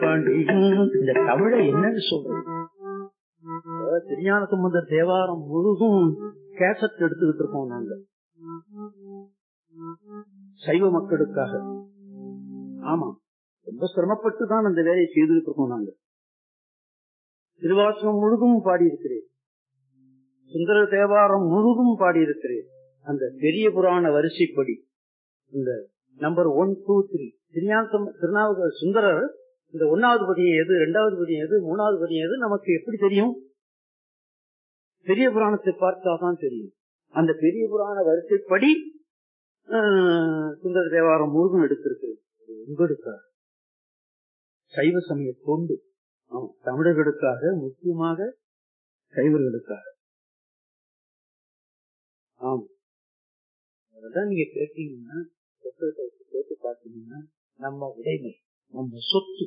இந்த தமிழை என்னன்னு சொல்றது அதாவது திருஞான சம்பந்தர் தேவாரம் முழுதும் கேசட் எடுத்துக்கிட்டு இருக்கோம் நாங்க சைவ மக்களுக்காக ஆமா ரொம்ப சிரமப்பட்டு தான் அந்த வேலையை செய்துகிட்டு இருக்கோம் நாங்க திருவாசகம் முழுதும் பாடியிருக்கிறேன் சுந்தர தேவாரம் முழுதும் பாடியிருக்கிறேன் அந்த பெரிய புராண வரிசைப்படி இந்த நம்பர் ஒன் டூ த்ரீ திருஞான திருநாவுக சுந்தரர் இந்த ஒன்னாவது பதியம் எது இரண்டாவது பதியம் எது மூணாவது பதியம் எது நமக்கு எப்படி தெரியும் பெரிய புராணத்தை பார்த்தாதான் தெரியும் அந்த பெரிய புராண வரிசைப்படி சுந்தர தேவாரம் முழுதும் எடுத்திருக்கு உங்களுக்காக சைவ சமய தொண்டு தமிழர்களுக்காக முக்கியமாக சைவர்களுக்காக ஆமா அதான் நீங்க கேட்டீங்கன்னா கேட்டு பார்த்தீங்கன்னா நம்ம உடைமை நம்ம சொத்து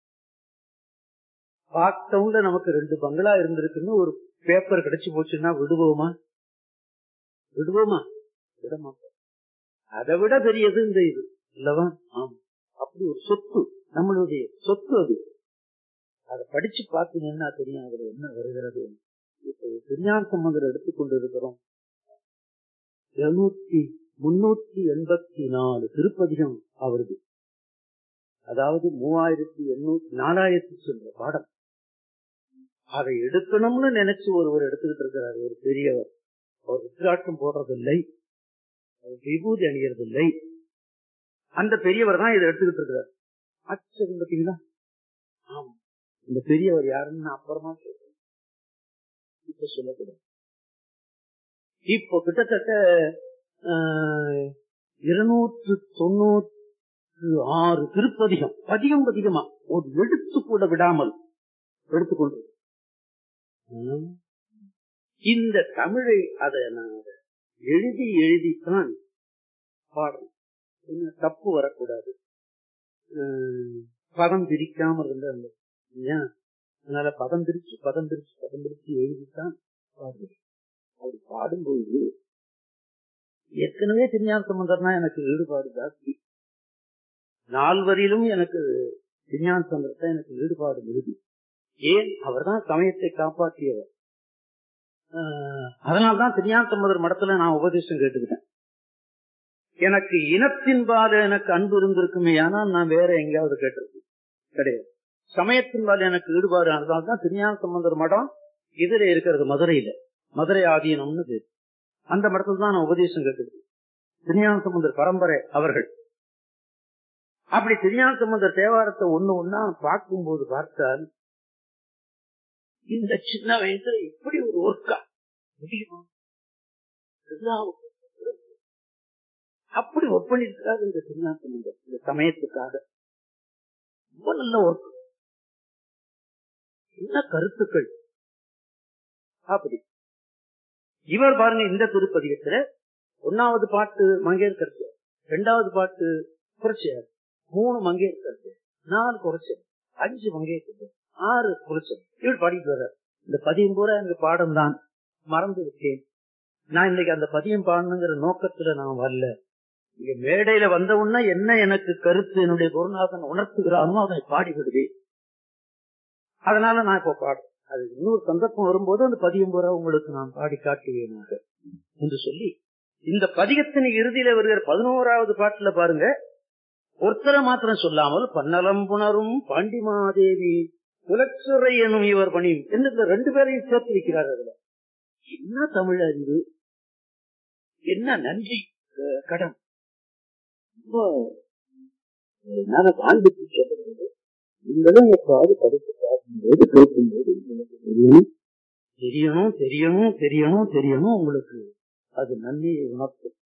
பார்த்தவங்க நமக்கு ரெண்டு பங்களா இருந்திருக்குன்னு ஒரு பேப்பர் கிடைச்சு போச்சுன்னா விடுவோமா விடுவோமா விட மாட்டோம் அதை விட பெரியது இந்த இது இல்லவா ஆமா அப்படி ஒரு சொத்து நம்மளுடைய சொத்து அது அதை படிச்சு பார்த்தீங்கன்னா தெரியும் அதுல என்ன வருகிறது இப்போ திருஞான சம்பந்தர் எடுத்துக்கொண்டு இருக்கிறோம் இருநூத்தி முன்னூத்தி எண்பத்தி நாலு திருப்பதிகம் அவரது அதாவது மூவாயிரத்தி எண்ணூத்தி நாலாயிரத்தி சொல்ற பாடம் அதை எடுக்கணும்னு நினைச்சு ஒருவர் எடுத்துக்கிட்டு இருக்கிறார் ஒரு பெரியவர் அவர் ருத்ராட்டம் போடுறதில்லை விபூதி அணியறதில்லை அந்த பெரியவர் தான் இதை எடுத்துக்கிட்டு இருக்கிறார் ஆச்சரியம் பார்த்தீங்களா ஆமா இந்த பெரியவர் யாருன்னு அப்புறமா சொல்றேன் இப்ப சொல்லக்கூடாது இப்போ கிட்டத்தட்ட இருநூற்று தொண்ணூற்று ஆறு திருப்பதிகம் பதிகம் பதிகமா ஒரு எடுத்து கூட விடாமல் எடுத்துக்கொண்டு இந்த தமிழை அதை நான் எழுதி எழுதித்தான் பாடணும் தப்பு வரக்கூடாது பதம் பிரிக்காம இருந்த அதனால பதம் பிரிச்சு பதம் பிரிச்சு பதம் பிரிச்சு எழுதித்தான் பாடுவேன் அவர் பாடும்போது ஏற்கனவே திருஞான சம்பந்தர்னா எனக்கு ஈடுபாடு ஜாஸ்தி நால்வரிலும் எனக்கு திருஞான சம்பந்தத்தை எனக்கு ஈடுபாடு மிகுதி ஏன் அவர் தான் சமயத்தை காப்பாற்றியவர் அதனால்தான் திருஞான சம்பந்தர் மடத்துல நான் உபதேசம் கேட்டுக்கிட்டேன் எனக்கு இனத்தின்பால் எனக்கு அன்பு இருந்திருக்குமே ஆனால் நான் வேற எங்கேயாவது கேட்டிருக்கேன் கிடையாது சமயத்தின்பால் எனக்கு ஈடுபாடு ஆனதால்தான் திருஞான சம்பந்தர் மடம் இதுல இருக்கிறது மதுரையில மதுரை ஆதீனம்னு பேர் அந்த மடத்துல தான் நான் உபதேசம் கேட்டது திருஞான சம்பந்தர் பரம்பரை அவர்கள் அப்படி திருஞான சம்பந்தர் தேவாரத்தை ஒண்ணு ஒன்னா பார்க்கும்போது பார்த்தால் இந்த சின்ன வயசுல இப்படி ஒரு ஒர்க்கா முடியுமா அப்படி ஒர்க் பண்ணிருக்காரு இந்த திருஞான சம்பந்தர் இந்த சமயத்துக்காக ரொம்ப நல்ல ஒர்க் என்ன கருத்துக்கள் அப்படி இவர் பாருங்க இந்த திருப்பதிகத்துல ஒன்னாவது பாட்டு மங்கையர்கரசு ரெண்டாவது பாட்டு குறைச்சியார் மூணு மங்கையர்கரசு நாலு குறைச்சல் அஞ்சு மங்கையர்கரசு ஆறு குறைச்சல் இவர் பாடிட்டு வர்றார் இந்த பதியம் பூரா எனக்கு பாடம் தான் மறந்து விட்டேன் நான் இன்னைக்கு அந்த பதியம் பாடணுங்கிற நோக்கத்துல நான் வரல இங்க மேடையில வந்த உடனே என்ன எனக்கு கருத்து என்னுடைய குருநாதன் உணர்த்துகிறானோ அதை பாடி விடுவேன் அதனால நான் இப்ப பாடுறேன் அது இன்னொரு சந்தர்ப்பம் வரும்போது அந்த பதியம் பூரா உங்களுக்கு நான் பாடி காட்டுவேனாக என்று சொல்லி இந்த பதிகத்தின் இறுதியில வருகிற பதினோராவது பாட்டுல பாருங்க ஒருத்தரை மாத்திரம் சொல்லாமல் பன்னலம் புணரும் பாண்டிமாதேவி குலச்சுரை எனும் இவர் பணி என்று ரெண்டு பேரையும் சேர்த்து வைக்கிறார் அதுல என்ன தமிழ் அறிவு என்ன நன்றி கடன் ரொம்ப நான் காண்பித்து சொல்லும்போது நீங்களும் எப்பாவது படித்து பார்க்கும்போது கேட்கும்போது உங்களுக்கு தெரியணும் தெரியணும் தெரியணும் தெரியணும் தெரியணும் உங்களுக்கு அது நன்மையை உணர்த்தும்